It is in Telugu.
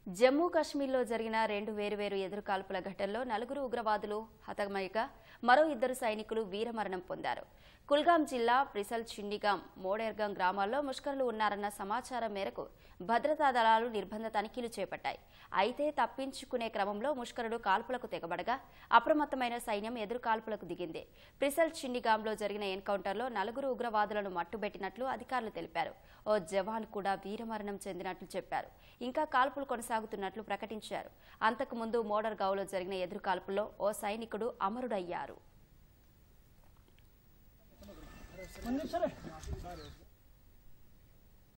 జమ్మూ కాశ్మీర్లో జరిగిన రెండు వేరువేరు ఎదురుకాల్పుల ఘటనలో నలుగురు ఉగ్రవాదులు హతమయ్యగా మరో ఇద్దరు సైనికులు వీరమరణం పొందారు కుల్గాం జిల్లా ప్రిసల్ చిండిగాం మోడేర్గాం గ్రామాల్లో ముష్కరులు ఉన్నారన్న సమాచారం మేరకు భద్రతా దళాలు నిర్బంధ తనిఖీలు చేపట్టాయి అయితే తప్పించుకునే క్రమంలో ముష్కరుడు కాల్పులకు తెగబడగా అప్రమత్తమైన సైన్యం ఎదురు కాల్పులకు దిగింది ప్రిసల్ చిండిగాంలో జరిగిన ఎన్కౌంటర్లో నలుగురు ఉగ్రవాదులను మట్టుబెట్టినట్లు అధికారులు తెలిపారు ఓ జవాన్ కూడా వీరమరణం చెందినట్లు చెప్పారు ఇంకా కాల్పులు కొనసాగుతున్నట్లు ప్రకటించారు అంతకుముందు మోడర్గావ్లో జరిగిన ఎదురు కాల్పుల్లో ఓ సైనికుడు అమరుడయ్యారు ముందు సరే